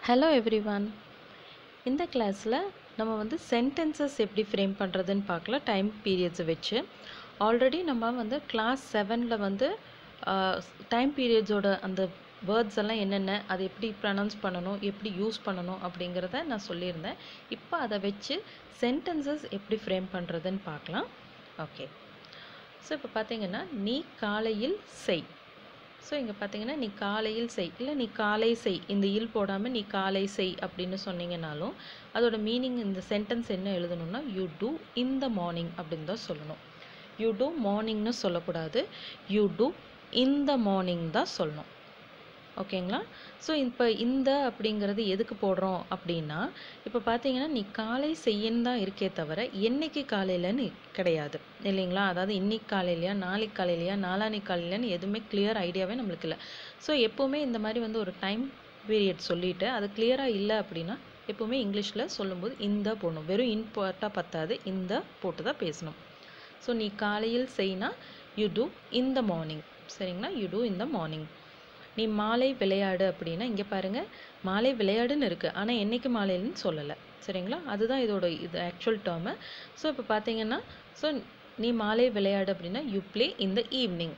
hello everyone இந்த கிளாஸில் நம்ம வந்து சென்டென்சஸ் எப்படி ஃப்ரேம் பண்ணுறதுன்னு பார்க்கலாம் டைம் பீரியட்ஸை வச்சு ஆல்ரெடி நம்ம வந்து கிளாஸ் செவனில் வந்து டைம் பீரியட்ஸோட அந்த வேர்ட்ஸ் எல்லாம் என்னென்ன அதை எப்படி ப்ரனவுன்ஸ் பண்ணணும் எப்படி யூஸ் பண்ணணும் அப்படிங்கிறத நான் சொல்லியிருந்தேன் இப்போ அதை வச்சு சென்டென்சஸ் எப்படி ஃப்ரேம் பண்ணுறதுன்னு பார்க்கலாம் ஓகே ஸோ இப்போ பார்த்தீங்கன்னா நீ காலையில் செய் ஸோ இங்கே பார்த்தீங்கன்னா நீ காலையில் செய் இல்லை நீ காலை செய் இந்த இல் போடாமல் நீ காலை செய் அப்படின்னு சொன்னீங்கனாலும் அதோட மீனிங் இந்த சென்டென்ஸ் என்ன எழுதணும்னா you do in the morning அப்படின்னு தான் சொல்லணும் யூ டூ மார்னிங்னு சொல்லக்கூடாது you do in the morning தான் சொல்லணும் ஓகேங்களா ஸோ இப்போ இந்த அப்படிங்கிறது எதுக்கு போடுறோம் அப்படின்னா இப்போ பார்த்தீங்கன்னா நீ காலை செய்யன்னு தான் இருக்கே தவிர என்னைக்கு காலையிலன்னு கிடையாது இல்லைங்களா அதாவது இன்னைக்கு காலையிலையா நாளைக்கு காலையிலையா நாளானைக்கு காலையிலன்னு எதுவுமே கிளியர் ஐடியாவே நம்மளுக்கு இல்லை ஸோ எப்போவுமே இந்த மாதிரி வந்து ஒரு டைம் பீரியட் சொல்லிவிட்டு அது கிளியராக இல்லை அப்படின்னா எப்போவுமே இங்கிலீஷில் சொல்லும்போது இந்த போடணும் வெறும் இன் போட்டால் பத்தாது இந்த போட்டு தான் பேசணும் ஸோ நீ காலையில் செய்யினா you do in the morning சரிங்களா you do in the morning நீ மாலை விளையாடு அப்படின்னா இங்கே பாருங்கள் மாலை விளையாடுன்னு இருக்குது ஆனால் என்னைக்கு மாலையிலன்னு சொல்லலை சரிங்களா அதுதான் இதோட இது ஆக்சுவல் டேர்மு ஸோ இப்போ பார்த்தீங்கன்னா ஸோ நீ மாலை விளையாடு அப்படின்னா you play in the evening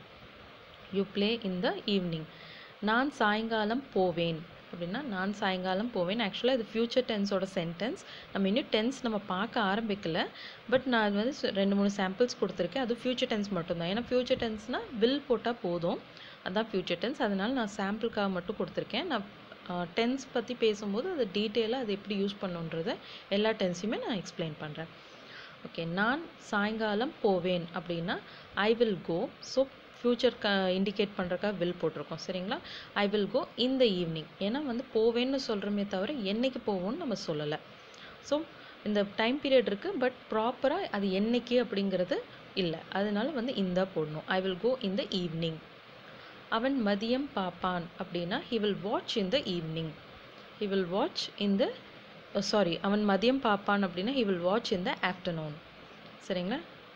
you play in the evening நான் சாயங்காலம் போவேன் அப்படின்னா நான் சாயங்காலம் போவேன் ஆக்சுவலாக இது ஃப்யூச்சர் டென்ஸோட சென்டென்ஸ் நம்ம இன்னும் டென்ஸ் நம்ம பார்க்க ஆரம்பிக்கல பட் நான் அது வந்து ரெண்டு மூணு சாம்பிள்ஸ் கொடுத்துருக்கேன் அது ஃப்யூச்சர் டென்ஸ் மட்டும்தான் ஏன்னா ஃப்யூச்சர் டென்ஸ்னால் வில் போட்டால் போதும் அதுதான் ஃப்யூச்சர் டென்ஸ் அதனால் நான் சாம்பிளுக்காக மட்டும் கொடுத்துருக்கேன் நான் டென்ஸ் பற்றி பேசும்போது அது டீட்டெயிலாக அது எப்படி யூஸ் பண்ணுன்றதை எல்லா டென்ஸையுமே நான் எக்ஸ்பிளைன் பண்ணுறேன் ஓகே நான் சாயங்காலம் போவேன் அப்படின்னா I will go so future க இண்டிகேட் பண்ணுறக்காக வில் போட்டிருக்கோம் சரிங்களா ஐ will go in the evening ஏன்னா வந்து போவேன்னு சொல்கிறோமே தவிர என்னைக்கு போவோம்னு நம்ம சொல்லலை ஸோ இந்த டைம் பீரியட் இருக்குது பட் ப்ராப்பராக அது என்னைக்கு அப்படிங்கிறது இல்லை அதனால வந்து இந்த போடணும் ஐ will go in the evening அவன் மதியம் பார்ப்பான் அப்படின்னா he will watch in the evening he will watch in the sorry அவன் மதியம் பார்ப்பான் அப்படின்னா he will watch in the afternoon சரிங்களா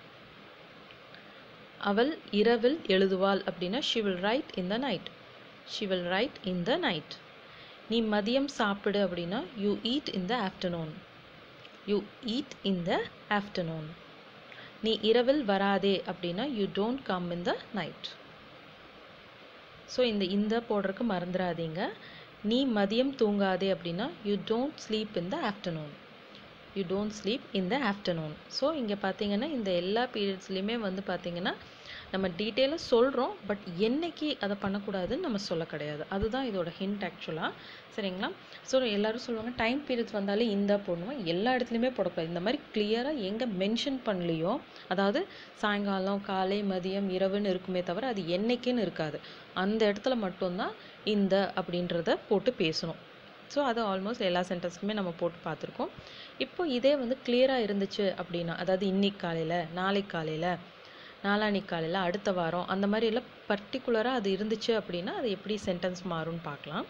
அவள் இரவில் எழுதுவாள் அப்படின்னா she will write in the night she will write in the night நீ மதியம் சாப்பிடு அப்படின்னா you eat in the afternoon you eat in the afternoon நீ இரவில் வராதே அப்படின்னா you don't come in the night so இந்த இந்த போடுறதுக்கு மறந்துடாதீங்க நீ மதியம் தூங்காதே அப்படின்னா you don't sleep in the afternoon you don't sleep in the afternoon so இங்கே பார்த்தீங்கன்னா இந்த எல்லா பீரியட்ஸ்லையுமே வந்து பார்த்தீங்கன்னா நம்ம டீட்டெயிலாக சொல்கிறோம் பட் என்னைக்கு அதை பண்ணக்கூடாதுன்னு நம்ம சொல்ல கிடையாது அதுதான் இதோட ஹிண்ட் ஆக்சுவலாக சரிங்களா ஸோ எல்லோரும் சொல்லுவாங்க டைம் பீரியட்ஸ் வந்தாலே இந்த போடணும் எல்லா இடத்துலையுமே போடக்கூடாது இந்த மாதிரி கிளியராக எங்கே மென்ஷன் பண்ணலையோ அதாவது சாயங்காலம் காலை மதியம் இரவுன்னு இருக்குமே தவிர அது என்னைக்குன்னு இருக்காது அந்த இடத்துல மட்டும்தான் இந்த அப்படின்றத போட்டு பேசணும் ஸோ அது ஆல்மோஸ்ட் எல்லா சென்டென்ஸ்க்குமே நம்ம போட்டு பார்த்துருக்கோம் இப்போ இதே வந்து கிளியராக இருந்துச்சு அப்படின்னா அதாவது இன்னைக்கு காலையில் நாளைக்கு காலையில் நாளான்னைக்கு காலையில் அடுத்த வாரம் அந்த மாதிரி எல்லாம் பர்டிகுலராக அது இருந்துச்சு அப்படின்னா அது எப்படி சென்டென்ஸ் மாறும்னு பார்க்கலாம்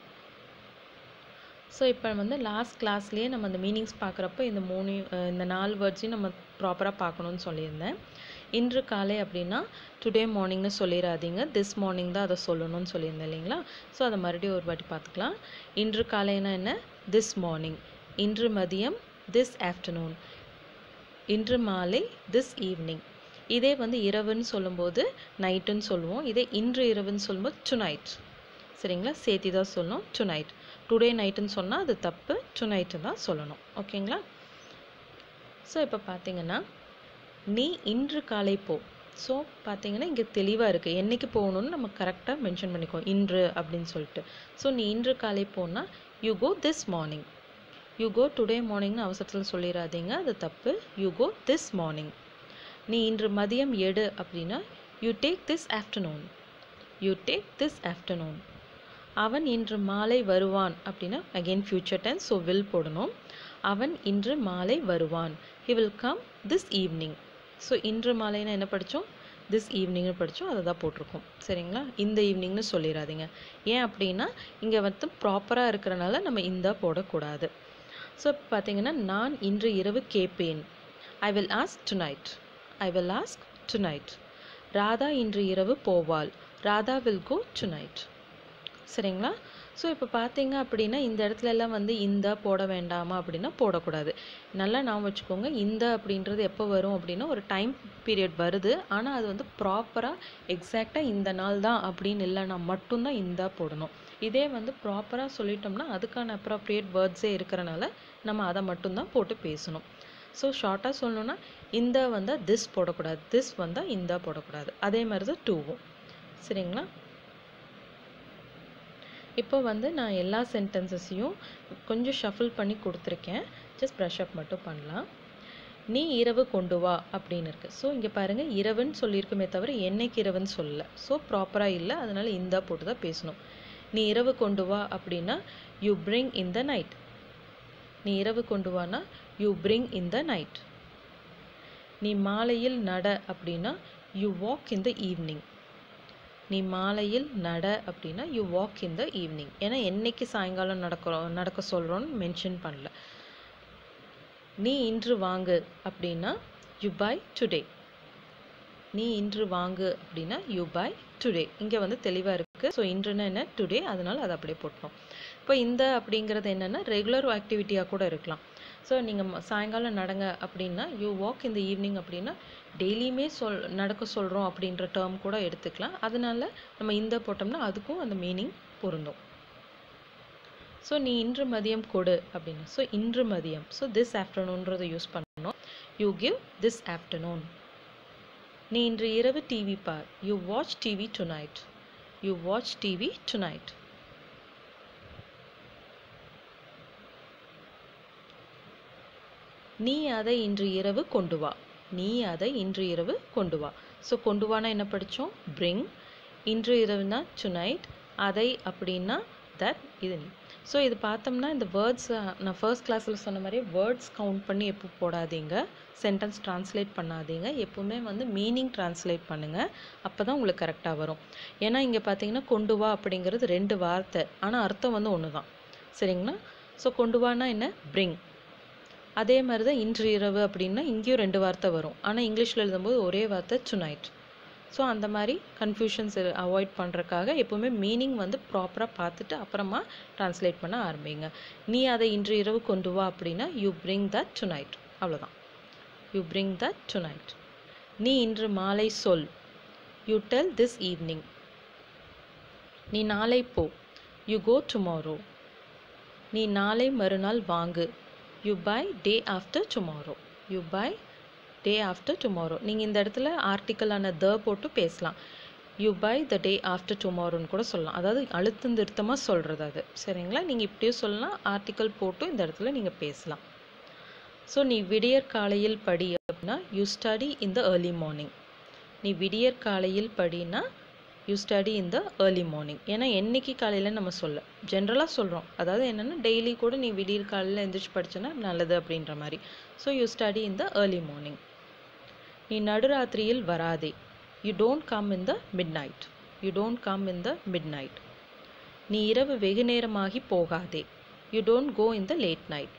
ஸோ இப்போ வந்து லாஸ்ட் கிளாஸ்லேயே நம்ம அந்த மீனிங்ஸ் பார்க்குறப்ப இந்த மூணு இந்த நாலு வேர்ட்ஸையும் நம்ம ப்ராப்பராக பார்க்கணுன்னு சொல்லியிருந்தேன் இன்று காலை அப்படின்னா டுடே மார்னிங்னு சொல்லிடாதீங்க திஸ் மார்னிங் தான் அதை சொல்லணும்னு சொல்லியிருந்தேன் இல்லைங்களா ஸோ அதை மறுபடியும் ஒரு வாட்டி பார்த்துக்கலாம் இன்று காலைனா என்ன திஸ் மார்னிங் இன்று மதியம் திஸ் ஆஃப்டர்நூன் இன்று மாலை திஸ் ஈவினிங் இதே வந்து இரவுன்னு சொல்லும்போது நைட்டுன்னு சொல்லுவோம் இதே இன்று இரவுன்னு சொல்லும்போது டு நைட் சரிங்களா சேர்த்தி தான் சொல்லணும் டு நைட் டுடே நைட்டுன்னு சொன்னால் அது தப்பு டு நைட்டு தான் சொல்லணும் ஓகேங்களா ஸோ இப்போ பார்த்தீங்கன்னா நீ இன்று காலை போ ஸோ பார்த்தீங்கன்னா இங்கே தெளிவாக இருக்குது என்றைக்கு போகணுன்னு நம்ம கரெக்டாக மென்ஷன் பண்ணிக்கோ இன்று அப்படின்னு சொல்லிட்டு ஸோ நீ இன்று காலை போனால் you go this morning you go today மார்னிங்னு அவசரத்தில் சொல்லிடாதீங்க அது தப்பு யூ கோ திஸ் மார்னிங் நீ இன்று மதியம் எடு அப்படின்னா you take this afternoon you take this afternoon அவன் இன்று மாலை வருவான் அப்படின்னா again future tense so will போடணும் அவன் இன்று மாலை வருவான் he will come this evening so இன்று மாலைன்னா என்ன படித்தோம் திஸ் ஈவினிங்னு படித்தோம் அதை தான் போட்டிருக்கோம் சரிங்களா இந்த ஈவினிங்னு சொல்லிடாதீங்க ஏன் அப்படின்னா இங்கே வந்து ப்ராப்பராக இருக்கிறனால நம்ம இந்த போடக்கூடாது ஸோ இப்போ பார்த்தீங்கன்னா நான் இன்று இரவு கேட்பேன் I will ask tonight I will ask tonight Radha இன்று இரவு போவாள் Radha will go tonight சரிங்களா ஸோ இப்போ பார்த்தீங்க அப்படின்னா இந்த இடத்துல எல்லாம் வந்து இந்த போட வேண்டாமா அப்படின்னா போடக்கூடாது நல்லா ஞாபகம் வச்சுக்கோங்க இந்த அப்படின்றது எப்போ வரும் அப்படின்னா ஒரு டைம் பீரியட் வருது ஆனால் அது வந்து ப்ராப்பராக எக்ஸாக்டாக இந்த நாள் தான் அப்படின்னு இல்லைன்னா மட்டும்தான் இந்த போடணும் இதே வந்து ப்ராப்பராக சொல்லிட்டோம்னா அதுக்கான அப்ராப்ரியேட் வேர்ட்ஸே இருக்கிறனால நம்ம அதை மட்டும்தான் போட்டு பேசணும் ஸோ ஷார்ட்டாக சொல்லணும்னா இந்த வந்தால் திஸ் போடக்கூடாது திஸ் வந்தால் இந்த போடக்கூடாது அதே மாதிரி தான் டூவும் சரிங்களா இப்போ வந்து நான் எல்லா சென்டென்சஸையும் கொஞ்சம் ஷஃபில் பண்ணி கொடுத்துருக்கேன் ஜஸ்ட் ப்ரஷ் அப் மட்டும் பண்ணலாம் நீ இரவு கொண்டு வா அப்படின்னு இருக்கு ஸோ இங்கே பாருங்கள் இரவுன்னு சொல்லியிருக்குமே தவிர என்னைக்கு இரவுன்னு சொல்லல ஸோ ப்ராப்பராக இல்லை அதனால இந்த போட்டு தான் பேசணும் நீ இரவு கொண்டு வா அப்படின்னா you bring in the night நீ இரவு கொண்டு வானா you bring in the night நீ மாலையில் நட அப்படின்னா you walk in the evening நீ மாலையில் நட அப்படின்னா you walk in the evening ஏன்னா என்னைக்கு சாயங்காலம் நடக்கிறோம் நடக்க சொல்கிறோன்னு மென்ஷன் பண்ணல நீ இன்று வாங்கு அப்படின்னா யூ பை டுடே நீ இன்று வாங்கு அப்படின்னா யூ பை டுடே இங்கே வந்து தெளிவாக இருக்குது ஸோ இன்றுன்னா என்ன டுடே அதனால் அதை அப்படியே போட்டோம் இப்போ இந்த அப்படிங்கிறது என்னென்னா ரெகுலர் ஆக்டிவிட்டியாக கூட இருக்கலாம் ஸோ நீங்கள் சாயங்காலம் நடங்க அப்படின்னா யூ வாக் இந்த ஈவினிங் அப்படின்னா டெய்லியுமே சொல் நடக்க சொல்கிறோம் அப்படின்ற டேர்ம் கூட எடுத்துக்கலாம் அதனால நம்ம இந்த போட்டோம்னா அதுக்கும் அந்த மீனிங் பொருந்தும் ஸோ நீ இன்று மதியம் கொடு அப்படின்னு ஸோ இன்று மதியம் ஸோ திஸ் ஆஃப்டர்நூன்றதை யூஸ் பண்ணணும் யூ கிவ் திஸ் ஆஃப்டர்நூன் நீ இன்று இரவு டிவி பார் you watch TV tonight you watch TV tonight நீ அதை இன்று இரவு கொண்டு வா நீ அதை இன்று இரவு கொண்டு வா ஸோ கொண்டு வானா என்ன படித்தோம் பிரிங் இன்று இரவுனா டுநைட் அதை அப்படின்னா தட் இது ஸோ இது பார்த்தோம்னா இந்த வேர்ட்ஸ் நான் ஃபர்ஸ்ட் கிளாஸில் சொன்ன மாதிரி வேர்ட்ஸ் கவுண்ட் பண்ணி எப்போ போடாதீங்க சென்டென்ஸ் ட்ரான்ஸ்லேட் பண்ணாதீங்க எப்பவுமே வந்து மீனிங் ட்ரான்ஸ்லேட் பண்ணுங்கள் அப்போ தான் உங்களுக்கு கரெக்டாக வரும் ஏன்னா இங்கே பார்த்தீங்கன்னா கொண்டு வா அப்படிங்கிறது ரெண்டு வார்த்தை ஆனால் அர்த்தம் வந்து ஒன்று தான் சரிங்களா ஸோ கொண்டு வானா என்ன பிரிங் அதே மாதிரி தான் இன்று இரவு அப்படின்னா இங்கேயும் ரெண்டு வார்த்தை வரும் ஆனால் இங்கிலீஷில் எழுதும்போது ஒரே வார்த்தை டுநைட் ஸோ அந்த மாதிரி கன்ஃபியூஷன்ஸ் அவாய்ட் பண்ணுறக்காக எப்போவுமே மீனிங் வந்து ப்ராப்பராக பார்த்துட்டு அப்புறமா ட்ரான்ஸ்லேட் பண்ண ஆரம்பிங்க நீ அதை இன்று இரவு கொண்டு வா அப்படின்னா யூ பிரிங் தட் டுநைட் அவ்வளோதான் யூ பிரிங் தட் டுநைட் நீ இன்று மாலை சொல் யூ டெல் திஸ் ஈவினிங் நீ நாளை போ யூ கோ டுமாரோ நீ நாளை மறுநாள் வாங்கு you buy day after tomorrow you buy day after tomorrow நீங்கள் இந்த இடத்துல ஆர்டிக்கலான த போட்டு பேசலாம் you buy the day after டுமாரோன்னு கூட சொல்லலாம் அதாவது அழுத்தம் திருத்தமாக சொல்கிறது அது சரிங்களா நீங்கள் இப்படியும் சொல்லலாம் ஆர்டிக்கல் போட்டு இந்த இடத்துல நீங்கள் பேசலாம் ஸோ நீ விடியற் காலையில் படி அப்படின்னா you study in the early morning நீ விடியற் காலையில் படினா you study in the early morning ஏன்னா என்னைக்கு காலையில் நம்ம சொல்ல ஜென்ரலாக சொல்கிறோம் அதாவது என்னென்னா டெய்லி கூட நீ விடியற் காலையில் எந்திரிச்சு படிச்சேன்னா நல்லது அப்படின்ற மாதிரி so you study in the early morning நீ நடுராத்திரியில் வராதே you don't come in the midnight you don't come in the midnight நீ இரவு வெகு நேரமாகி போகாதே you don't go in the late night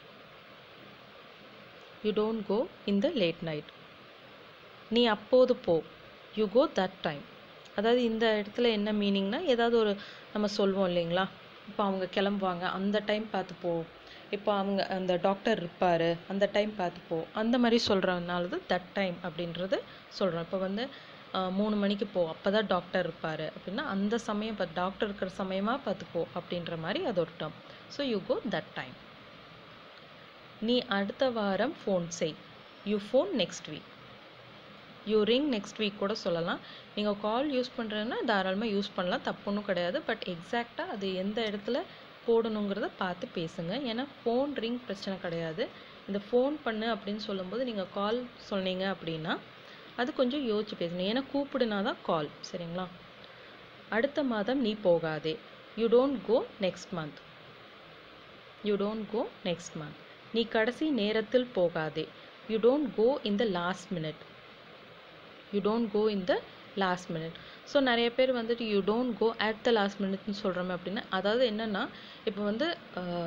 you don't go in the late night நீ அப்போது போ யூ கோ தட் டைம் அதாவது இந்த இடத்துல என்ன மீனிங்னா ஏதாவது ஒரு நம்ம சொல்வோம் இல்லைங்களா இப்போ அவங்க கிளம்புவாங்க அந்த டைம் பார்த்து போ இப்போ அவங்க அந்த டாக்டர் இருப்பார் அந்த டைம் பார்த்து போ அந்த மாதிரி சொல்கிறதுனால தான் தட் டைம் அப்படின்றது சொல்கிறோம் இப்போ வந்து ஆஹ், மூணு மணிக்கு போ அப்போ தான் டாக்டர் இருப்பார் அப்படின்னா அந்த சமயம் இப்போ டாக்டர் இருக்கிற சமயமாக பார்த்து போ அப்படின்ற மாதிரி அது ஒரு term so you go that time நீ அடுத்த வாரம் ஃபோன் செய் you phone next week you ring next week கூட சொல்லலாம் நீங்கள் கால் யூஸ் பண்ணுறதுன்னா தாராளமாக யூஸ் பண்ணலாம் தப்புன்னும் கிடையாது பட் எக்ஸாக்டாக அது எந்த இடத்துல போடணுங்கிறத பார்த்து பேசுங்க ஏன்னா ஃபோன் ரிங் பிரச்சனை கிடையாது இந்த ஃபோன் பண்ணு அப்படின்னு சொல்லும்போது நீங்கள் கால் சொன்னீங்க அப்படின்னா அது கொஞ்சம் யோசிச்சு பேசணும் ஏன்னா கூப்பிடுனா தான் கால் சரிங்களா அடுத்த மாதம் நீ போகாதே you don't go next month you don't go next month நீ கடைசி நேரத்தில் போகாதே you don't go in the last minute you don't go in the last minute so நிறைய பேர் வந்துட்டு you don't go at the last மினிட்னு சொல்கிறோமே அப்படின்னா அதாவது என்னென்னா இப்போ வந்து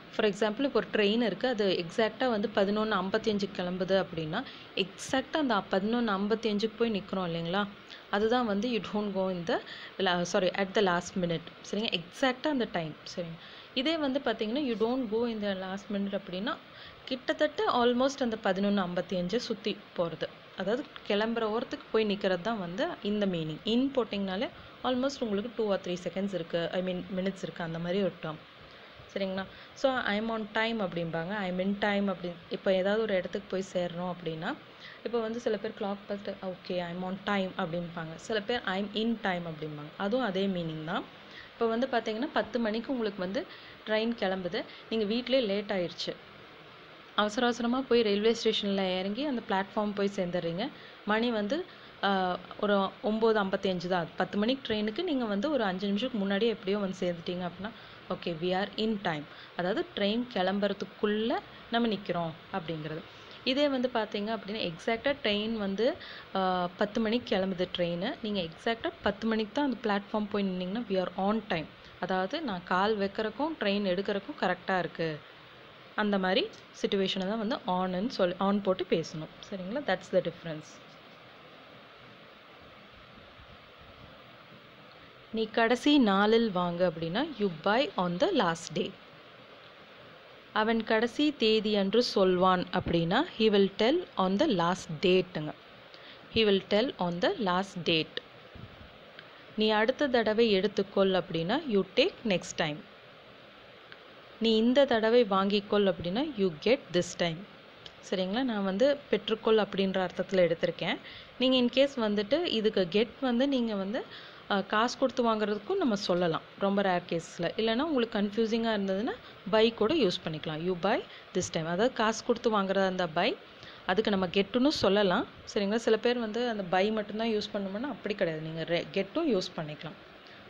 ஃபார் எக்ஸாம்பிள் இப்போ ஒரு ட்ரெயின் இருக்குது அது எக்ஸாக்டாக வந்து பதினொன்று ஐம்பத்தஞ்சுக்கு கிளம்புது அப்படின்னா எக்ஸாக்டாக அந்த பதினொன்று ஐம்பத்தி அஞ்சுக்கு போய் நிற்கிறோம் இல்லைங்களா அதுதான் வந்து யூ டோன்ட் கோ இந்த sorry at the last minute சரிங்க எக்ஸாக்டாக அந்த டைம் சரிங்க இதே வந்து பார்த்தீங்கன்னா யூ டோன்ட் கோ இந்த லாஸ்ட் மினிட் அப்படின்னா கிட்டத்தட்ட ஆல்மோஸ்ட் அந்த பதினொன்று ஐம்பத்தி அஞ்சை சுற்றி போகிறது அதாவது கிளம்புற ஓரத்துக்கு போய் நிற்கிறது தான் வந்து இந்த மீனிங் இன் போட்டிங்கனாலே ஆல்மோஸ்ட் உங்களுக்கு டூ ஆர் த்ரீ செகண்ட்ஸ் இருக்குது ஐ மீன் மினிட்ஸ் இருக்குது அந்த மாதிரி ஒரு டேர்ம் சரிங்களா ஸோ ஐம் ஆன் டைம் அப்படிம்பாங்க ஐம் இன் டைம் அப்படி இப்போ ஏதாவது ஒரு இடத்துக்கு போய் சேர்றோம் அப்படின்னா இப்போ வந்து சில பேர் கிளாக் பார்த்துட்டு ஓகே ஐம் ஆன் டைம் அப்படிம்பாங்க சில பேர் ஐம் இன் டைம் அப்படிம்பாங்க அதுவும் அதே மீனிங் தான் இப்போ வந்து பார்த்தீங்கன்னா பத்து மணிக்கு உங்களுக்கு வந்து ட்ரெயின் கிளம்புது நீங்கள் வீட்டிலே லேட் ஆயிடுச்சு அவசர அவசரமாக போய் ரயில்வே ஸ்டேஷனில் இறங்கி அந்த பிளாட்ஃபார்ம் போய் சேர்ந்துடுறீங்க மணி வந்து ஒரு ஒம்பது ஐம்பத்தி அஞ்சு தான் பத்து மணிக்கு ட்ரெயினுக்கு நீங்கள் வந்து ஒரு அஞ்சு நிமிஷத்துக்கு முன்னாடியே எப்படியோ வந்து சேர்ந்துட்டீங்க அப்படின்னா okay we are in time அதாவது ட்ரெயின் கிளம்புறதுக்குள்ளே நம்ம நிற்கிறோம் அப்படிங்கிறது இதே வந்து பார்த்தீங்க அப்படின்னா எக்ஸாக்டாக ட்ரெயின் வந்து பத்து மணிக்கு கிளம்புது ட்ரெயின் நீங்கள் எக்ஸாக்டாக பத்து மணிக்கு தான் அந்த பிளாட்ஃபார்ம் போய் நின்னீங்கன்னா வி ஆர் ஆன் டைம் அதாவது நான் கால் வைக்கிறக்கும் ட்ரெயின் எடுக்கிறக்கும் கரெக்டாக இருக்குது அந்த மாதிரி சுச்சுவேஷனை தான் வந்து ஆன்னு சொல்லி ஆன் போட்டு பேசணும் சரிங்களா தட்ஸ் த டிஃப்ரென்ஸ் நீ கடைசி நாளில் வாங்க அப்படின்னா you buy on the last day அவன் கடைசி தேதி அன்று சொல்வான் அப்படின்னா he will tell on the last டேட்டுங்க he will tell on the last date நீ அடுத்த தடவை எடுத்துக்கொள் அப்படின்னா யூ டேக் நெக்ஸ்ட் டைம் நீ இந்த தடவை வாங்கிக்கொள் அப்படின்னா யூ கெட் திஸ் டைம் சரிங்களா நான் வந்து பெற்றுக்கொள் அப்படின்ற அர்த்தத்தில் எடுத்திருக்கேன் நீங்கள் இன்கேஸ் வந்துட்டு இதுக்கு கெட் வந்து நீங்கள் வந்து காசு கொடுத்து வாங்குறதுக்கும் நம்ம சொல்லலாம் ரொம்ப ரேர் கேஸில் இல்லைனா உங்களுக்கு கன்ஃபியூசிங்காக இருந்ததுன்னா பை கூட யூஸ் பண்ணிக்கலாம் யூ பை திஸ் டைம் அதாவது காசு கொடுத்து வாங்குறதா இருந்தால் பை அதுக்கு நம்ம கெட்டுன்னு சொல்லலாம் சரிங்களா சில பேர் வந்து அந்த பை மட்டும்தான் யூஸ் பண்ணணும்னா அப்படி கிடையாது நீங்கள் ரெ கெட்டும் யூஸ் பண்ணிக்கலாம்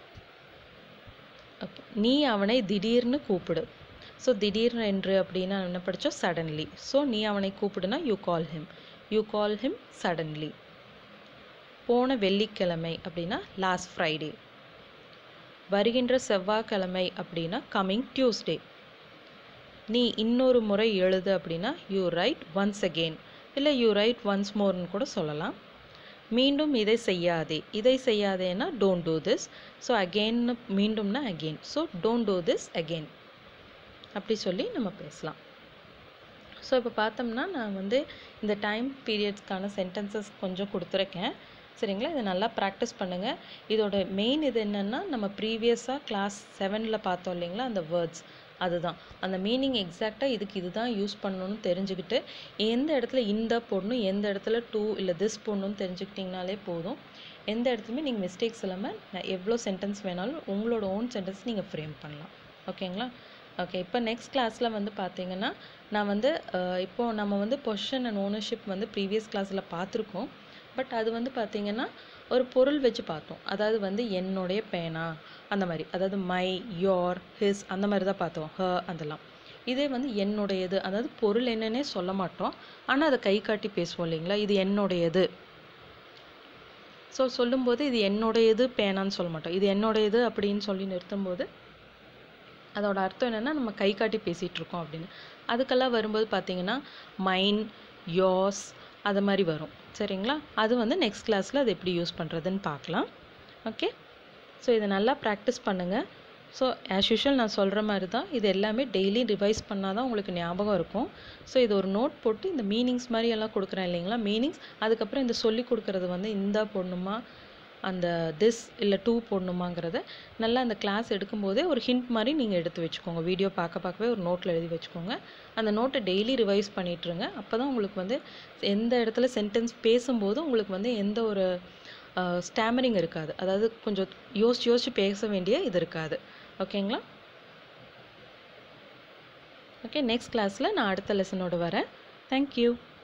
ஓகே நீ அவனை திடீர்னு கூப்பிடு ஸோ திடீர்னு என்று அப்படின்னா என்ன படித்தோம் சடன்லி ஸோ நீ அவனை கூப்பிடுனா you call him you call him suddenly போன வெள்ளிக்கிழமை அப்படின்னா லாஸ்ட் ஃப்ரைடே வருகின்ற செவ்வாய்க்கிழமை அப்படின்னா கம்மிங் டியூஸ்டே நீ இன்னொரு முறை எழுது அப்படின்னா யூ ரைட் ஒன்ஸ் அகெயின் இல்லை யூ ரைட் ஒன்ஸ் மோர்னு கூட சொல்லலாம் மீண்டும் இதை செய்யாதே இதை செய்யாதேன்னா don't do this so again மீண்டும்னா again so don't do this again அப்படி சொல்லி நம்ம பேசலாம் ஸோ இப்போ பார்த்தோம்னா நான் வந்து இந்த டைம் பீரியட்ஸ்க்கான சென்டென்சஸ் கொஞ்சம் கொடுத்துருக்கேன் சரிங்களா இதை நல்லா ப்ராக்டிஸ் பண்ணுங்கள் இதோட மெயின் இது என்னென்னா நம்ம ப்ரீவியஸாக கிளாஸ் செவனில் பார்த்தோம் இல்லைங்களா அந்த வேர்ட்ஸ் அதுதான் அந்த மீனிங் எக்ஸாக்டாக இதுக்கு இதுதான் யூஸ் பண்ணணும்னு தெரிஞ்சுக்கிட்டு எந்த இடத்துல இந்த போடணும் எந்த இடத்துல டூ இல்லை திஸ் போடணும்னு தெரிஞ்சுக்கிட்டிங்கனாலே போதும் எந்த இடத்துலையுமே நீங்கள் மிஸ்டேக்ஸ் இல்லாமல் எவ்வளோ சென்டென்ஸ் வேணாலும் உங்களோட ஓன் சென்டென்ஸ் நீங்கள் ஃப்ரேம் பண்ணலாம் ஓகேங்களா ஓகே இப்போ நெக்ஸ்ட் கிளாஸில் வந்து பார்த்தீங்கன்னா நான் வந்து இப்போது நம்ம வந்து பொசிஷன் அண்ட் ஓனர்ஷிப் வந்து ப்ரீவியஸ் கிளாஸில் பார்த்துருக்கோம் பட் அது வந்து பார்த்தீங்கன்னா ஒரு பொருள் வச்சு பார்த்தோம் அதாவது வந்து என்னுடைய பேனா அந்த மாதிரி அதாவது மை யோர் ஹிஸ் அந்த மாதிரி தான் பார்த்தோம் ஹ அதெல்லாம் இதே வந்து என்னுடையது அதாவது பொருள் என்னன்னே சொல்ல மாட்டோம் ஆனால் அதை கை காட்டி பேசுவோம் இல்லைங்களா இது என்னுடையது ஸோ சொல்லும்போது இது என்னுடையது பேனான்னு சொல்ல மாட்டோம் இது என்னுடையது அப்படின்னு சொல்லி நிறுத்தும்போது அதோட அர்த்தம் என்னென்னா நம்ம கை காட்டி பேசிகிட்டு இருக்கோம் அப்படின்னு அதுக்கெல்லாம் வரும்போது பார்த்தீங்கன்னா மைன் யோஸ் அது மாதிரி வரும் சரிங்களா அது வந்து நெக்ஸ்ட் கிளாஸில் அது எப்படி யூஸ் பண்ணுறதுன்னு பார்க்கலாம் ஓகே ஸோ இதை நல்லா ப்ராக்டிஸ் பண்ணுங்கள் ஸோ ஆஸ் யூஷுவல் நான் சொல்கிற மாதிரி தான் இது எல்லாமே டெய்லி ரிவைஸ் பண்ணால் தான் உங்களுக்கு ஞாபகம் இருக்கும் ஸோ இது ஒரு நோட் போட்டு இந்த மீனிங்ஸ் மாதிரி எல்லாம் கொடுக்குறேன் இல்லைங்களா மீனிங்ஸ் அதுக்கப்புறம் இந்த சொல்லி கொடுக்குறது வந்து இந்த போடணுமா அந்த திஸ் இல்லை டூ போடணுமாங்கிறத நல்லா அந்த கிளாஸ் எடுக்கும்போதே ஒரு ஹிண்ட் மாதிரி நீங்கள் எடுத்து வச்சுக்கோங்க வீடியோ பார்க்க பார்க்கவே ஒரு நோட்டில் எழுதி வச்சுக்கோங்க அந்த நோட்டை டெய்லி ரிவைஸ் பண்ணிட்டுருங்க அப்போ தான் உங்களுக்கு வந்து எந்த இடத்துல சென்டென்ஸ் பேசும்போது உங்களுக்கு வந்து எந்த ஒரு ஸ்டாமரிங் இருக்காது அதாவது கொஞ்சம் யோசிச்சு யோசிச்சு பேச வேண்டிய இது இருக்காது ஓகேங்களா ஓகே நெக்ஸ்ட் கிளாஸில் நான் அடுத்த லெசனோடு வரேன் தேங்க்யூ